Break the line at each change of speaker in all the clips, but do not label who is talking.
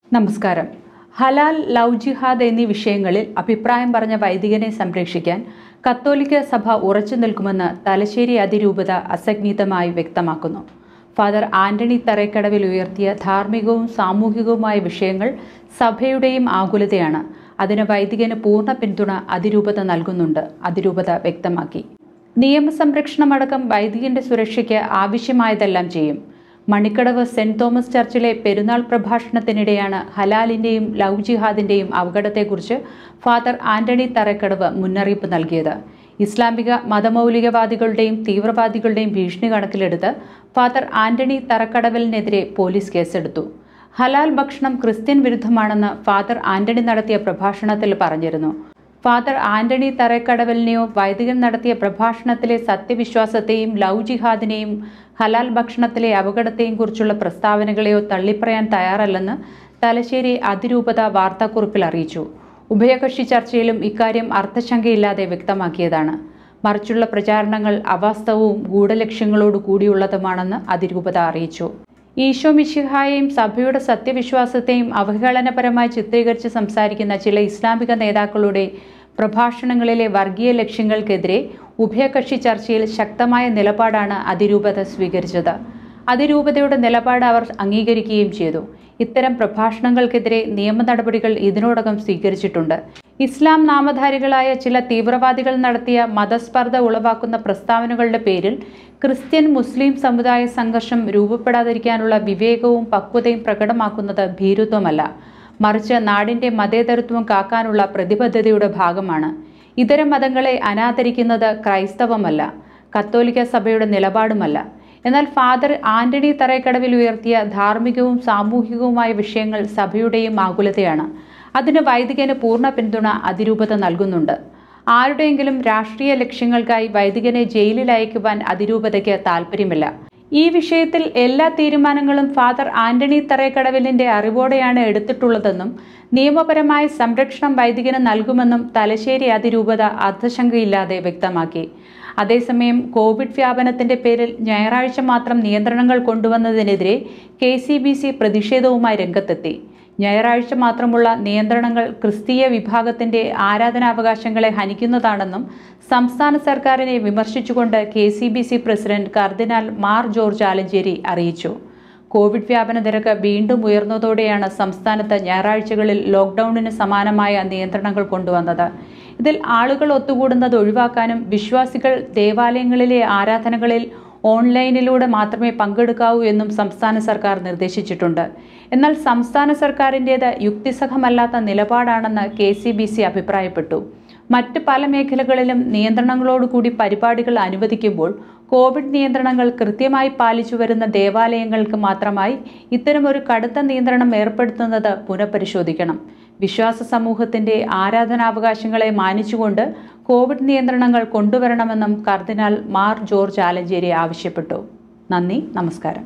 നമസ്കാരം ഹലാൽ ലവ് ജിഹാദ് എന്നീ വിഷയങ്ങളിൽ അഭിപ്രായം പറഞ്ഞ വൈദികനെ സംരക്ഷിക്കാൻ കത്തോലിക്ക സഭ ഉറച്ചു നിൽക്കുമെന്ന് തലശ്ശേരി അതിരൂപത അസജ്ഞിതമായി വ്യക്തമാക്കുന്നു ഫാദർ ആന്റണി തറയ്ക്കടവിൽ ഉയർത്തിയ ധാർമ്മികവും സാമൂഹികവുമായ വിഷയങ്ങൾ സഭയുടെയും ആകുലതയാണ് അതിന് വൈദികന് പൂർണ്ണ പിന്തുണ അതിരൂപത നൽകുന്നുണ്ട് അതിരൂപത വ്യക്തമാക്കി നിയമസംരക്ഷണമടക്കം വൈദികന്റെ സുരക്ഷയ്ക്ക് ആവശ്യമായതെല്ലാം ചെയ്യും മണിക്കടവ് സെന്റ് തോമസ് ചർച്ചിലെ പെരുന്നാൾ പ്രഭാഷണത്തിനിടെയാണ് ഹലാലിന്റെയും ലവ് ജിഹാദിന്റെയും അപകടത്തെക്കുറിച്ച് ഫാദർ ആന്റണി തറക്കടവ് മുന്നറിയിപ്പ് നൽകിയത് ഇസ്ലാമിക മതമൗലികവാദികളുടെയും തീവ്രവാദികളുടെയും ഭീഷണി കണക്കിലെടുത്ത് ഫാദർ ആന്റണി തറക്കടവലിനെതിരെ പോലീസ് കേസെടുത്തു ഹലാൽ ഭക്ഷണം ക്രിസ്ത്യൻ വിരുദ്ധമാണെന്ന് ഫാദർ ആന്റണി നടത്തിയ പ്രഭാഷണത്തിൽ പറഞ്ഞിരുന്നു ഫാദർ ആന്റണി തറക്കടവലിനെയോ വൈദികൻ നടത്തിയ പ്രഭാഷണത്തിലെ സത്യവിശ്വാസത്തെയും ലവ് ജിഹാദിനെയും ഹലാൽ ഭക്ഷണത്തിലെ അപകടത്തെയും കുറിച്ചുള്ള പ്രസ്താവനകളെയോ തള്ളിപ്പറയാൻ തയ്യാറല്ലെന്ന് തലശ്ശേരി അതിരൂപത വാർത്താക്കുറിപ്പിൽ അറിയിച്ചു ഉഭയകക്ഷി ചർച്ചയിലും ഇക്കാര്യം അർത്ഥശങ്കയില്ലാതെ വ്യക്തമാക്കിയതാണ് മറിച്ചുള്ള പ്രചാരണങ്ങൾ അവാസ്തവവും ഗൂഢലക്ഷ്യങ്ങളോടു കൂടിയുള്ളതുമാണെന്ന് അതിരൂപത അറിയിച്ചു ഈശോ മിശിഹായെയും സഭയുടെ സത്യവിശ്വാസത്തെയും അവഹേളനപരമായി ചിത്രീകരിച്ച് സംസാരിക്കുന്ന ചില ഇസ്ലാമിക നേതാക്കളുടെ പ്രഭാഷണങ്ങളിലെ വർഗീയ ലക്ഷ്യങ്ങൾക്കെതിരെ ഉഭയകക്ഷി ചർച്ചയിൽ ശക്തമായ നിലപാടാണ് അതിരൂപത സ്വീകരിച്ചത് അതിരൂപതയുടെ നിലപാട് അവർ അംഗീകരിക്കുകയും ചെയ്തു ഇത്തരം പ്രഭാഷണങ്ങൾക്കെതിരെ നിയമ നടപടികൾ ഇതിനോടകം സ്വീകരിച്ചിട്ടുണ്ട് ഇസ്ലാം നാമധാരികളായ ചില തീവ്രവാദികൾ നടത്തിയ മതസ്പർദ്ധ ഉളവാക്കുന്ന പ്രസ്താവനകളുടെ പേരിൽ ക്രിസ്ത്യൻ മുസ്ലിം സമുദായ സംഘർഷം രൂപപ്പെടാതിരിക്കാനുള്ള വിവേകവും പക്വതയും പ്രകടമാക്കുന്നത് ഭീരുത്വമല്ല മറിച്ച് നാടിന്റെ മതേതരത്വം കാക്കാനുള്ള പ്രതിബദ്ധതയുടെ ഭാഗമാണ് ഇതര മതങ്ങളെ അനാദരിക്കുന്നത് ക്രൈസ്തവമല്ല കത്തോലിക്ക സഭയുടെ നിലപാടുമല്ല എന്നാൽ ഫാദർ ആന്റണി തറയ്ക്കടവിൽ ഉയർത്തിയ ധാർമ്മികവും സാമൂഹികവുമായ വിഷയങ്ങൾ സഭയുടെയും ആകുലതയാണ് അതിന് വൈദികന് പൂർണ്ണ പിന്തുണ അതിരൂപത നൽകുന്നുണ്ട് ആരുടെയെങ്കിലും രാഷ്ട്രീയ ലക്ഷ്യങ്ങൾക്കായി വൈദികനെ ജയിലിൽ അയക്കുവാൻ അതിരൂപതയ്ക്ക് താൽപ്പര്യമില്ല ഈ വിഷയത്തിൽ എല്ലാ തീരുമാനങ്ങളും ഫാദർ ആന്റണി തറയ്ക്കടവിലിന്റെ അറിവോടെയാണ് എടുത്തിട്ടുള്ളതെന്നും നിയമപരമായ സംരക്ഷണം വൈദികന് നൽകുമെന്നും തലശ്ശേരി അതിരൂപത അർദ്ധശങ്കയില്ലാതെ വ്യക്തമാക്കി അതേസമയം കോവിഡ് വ്യാപനത്തിന്റെ പേരിൽ ഞായറാഴ്ച മാത്രം നിയന്ത്രണങ്ങൾ കൊണ്ടുവന്നതിനെതിരെ കെ സി ബി സി പ്രതിഷേധവുമായി രംഗത്തെത്തി ഞായറാഴ്ച മാത്രമുള്ള നിയന്ത്രണങ്ങൾ ക്രിസ്തീയ വിഭാഗത്തിന്റെ ആരാധനാവകാശങ്ങളെ ഹനിക്കുന്നതാണെന്നും സംസ്ഥാന സർക്കാരിനെ വിമർശിച്ചുകൊണ്ട് K C B C president കർദിനാൾ മാർ ജോർജ് ആലഞ്ചേരി അറിയിച്ചു കോവിഡ് വ്യാപന നിരക്ക് വീണ്ടും ഉയർന്നതോടെയാണ് സംസ്ഥാനത്ത് ഞായറാഴ്ചകളിൽ ലോക്ക്ഡൌണിന് സമാനമായ നിയന്ത്രണങ്ങൾ കൊണ്ടുവന്നത് ഇതിൽ ആളുകൾ ഒത്തുകൂടുന്നത് ഒഴിവാക്കാനും വിശ്വാസികൾ ദേവാലയങ്ങളിലെ ആരാധനകളിൽ ഓൺലൈനിലൂടെ മാത്രമേ പങ്കെടുക്കാവൂ എന്നും സംസ്ഥാന സർക്കാർ നിർദ്ദേശിച്ചിട്ടുണ്ട് എന്നാൽ സംസ്ഥാന സർക്കാരിൻ്റേത് യുക്തിസഹമല്ലാത്ത നിലപാടാണെന്ന് കെ സി ബി സി അഭിപ്രായപ്പെട്ടു മറ്റ് പല മേഖലകളിലും നിയന്ത്രണങ്ങളോടുകൂടി പരിപാടികൾ അനുവദിക്കുമ്പോൾ കോവിഡ് നിയന്ത്രണങ്ങൾ കൃത്യമായി പാലിച്ചു വരുന്ന ദേവാലയങ്ങൾക്ക് മാത്രമായി ഇത്തരമൊരു കടുത്ത നിയന്ത്രണം ഏർപ്പെടുത്തുന്നത് പുനഃപരിശോധിക്കണം വിശ്വാസ സമൂഹത്തിന്റെ ആരാധനാവകാശങ്ങളെ മാനിച്ചുകൊണ്ട് കോവിഡ് നിയന്ത്രണങ്ങൾ കൊണ്ടുവരണമെന്നും കർദിനാൾ മാർ ജോർജ് ആലഞ്ചേരി ആവശ്യപ്പെട്ടു നന്ദി നമസ്കാരം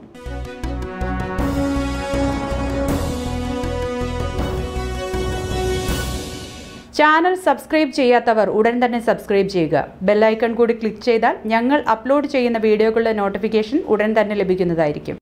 ചാനൽ സബ്സ്ക്രൈബ് ചെയ്യാത്തവർ ഉടൻ തന്നെ സബ്സ്ക്രൈബ് ചെയ്യുക ബെല്ലൈക്കൺ കൂടി ക്ലിക്ക് ചെയ്താൽ ഞങ്ങൾ അപ്ലോഡ് ചെയ്യുന്ന വീഡിയോകളുടെ നോട്ടിഫിക്കേഷൻ ഉടൻ തന്നെ ലഭിക്കുന്നതായിരിക്കും